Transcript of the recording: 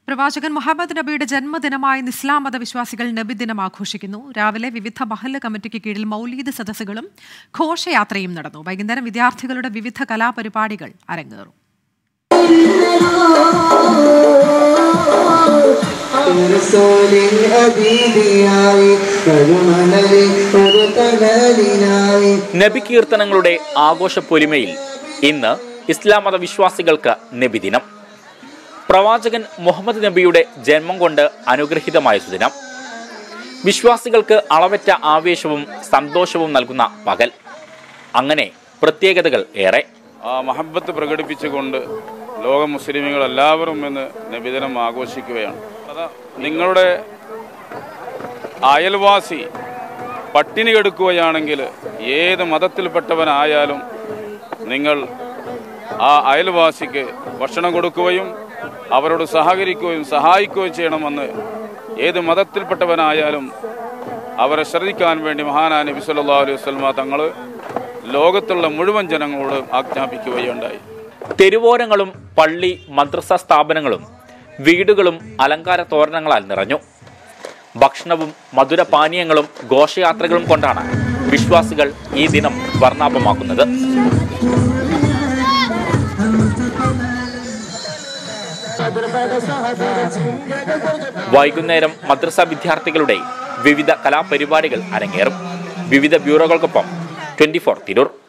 പ്രവാചകൻ മുഹമ്മദ് നബിയുടെ ജന്മദിനമായ ഇസ്ലാം മതവിശ്വാസികൾ നബിദിനം ആഘോഷിക്കുന്നു രാവിലെ വിവിധ മഹല്ല് കമ്മിറ്റിക്ക് കീഴിൽ മൗലീദ് സദസ്സുകളും ഘോഷയാത്രയും നടന്നു വൈകുന്നേരം വിദ്യാർത്ഥികളുടെ വിവിധ കലാപരിപാടികൾ അരങ്ങേറും റസൂലിൻ ഹബീബിയായി കരുമണലിൽ ഒരു തണലിനായി നബി കീർത്തനങ്ങളുടെ ആഘോഷപ്പൊലിമയിൽ ഇന്ന് ഇസ്ലാം മത വിശ്വാസികൾക്ക് നബിദിനം പ്രവാചകൻ മുഹമ്മദ് നബിയുടെ ജന്മം കൊണ്ട് അനുഗ്രഹീതമായ സുദിനം വിശ്വാസികൾക്ക് അളവറ്റ ആവേശവും സന്തോഷവും നൽകുന്ന പകൽ അങ്ങനെ പ്രത്യേകതകൾ ഏറെ ആ മഹബത്ത് പ്രകടിപ്പിച്ചുകൊണ്ട് ലോക മുസ്ലിമുകൾ എല്ലാവരും ഇന്ന് നബിദിനം ആഘോഷിക്കുകയാണ് അതാ നിങ്ങളുടെ അയൽവാസി പട്ടിണി കെടുക്കുകയാണെങ്കിൽ ഏത് മതത്തിൽപ്പെട്ടവനായാലും നിങ്ങൾ ആ അയൽവാസിക്ക് ഭക്ഷണം കൊടുക്കുകയും അവരോട് സഹകരിക്കുകയും സഹായിക്കുകയും ചെയ്യണമെന്ന് ഏത് മതത്തിൽപ്പെട്ടവനായാലും അവരെ ശ്രദ്ധിക്കാൻ വേണ്ടി മഹാനാ നബി സല്ലല്ലാഹു അലൈഹി വസല്ലമ തങ്ങൾ ലോകത്തുള്ള മുഴുവൻ ജനങ്ങളോട് ആജ്ഞാപിക്കുകയുണ്ടായി തെരുവോരങ്ങളും പള്ളി മദ്രസ സ്ഥാപനങ്ങളും വീടുകളും അലങ്കാര തോരണങ്ങളാൽ നിറഞ്ഞു ഭക്ഷണവും മധുരപാനീയങ്ങളും ഘോഷയാത്രകളും കൊണ്ടാണ് വിശ്വാസികൾ ഈ ദിനം വർണ്ണാഭമാക്കുന്നത് വൈകുന്നേരം മദ്രസ വിദ്യാർത്ഥികളുടെ വിവിധ കലാപരിപാടികൾ അരങ്ങേറും വിവിധ ബ്യൂറോകൾക്കൊപ്പം ട്വന്റി ഫോർ തിരൂർ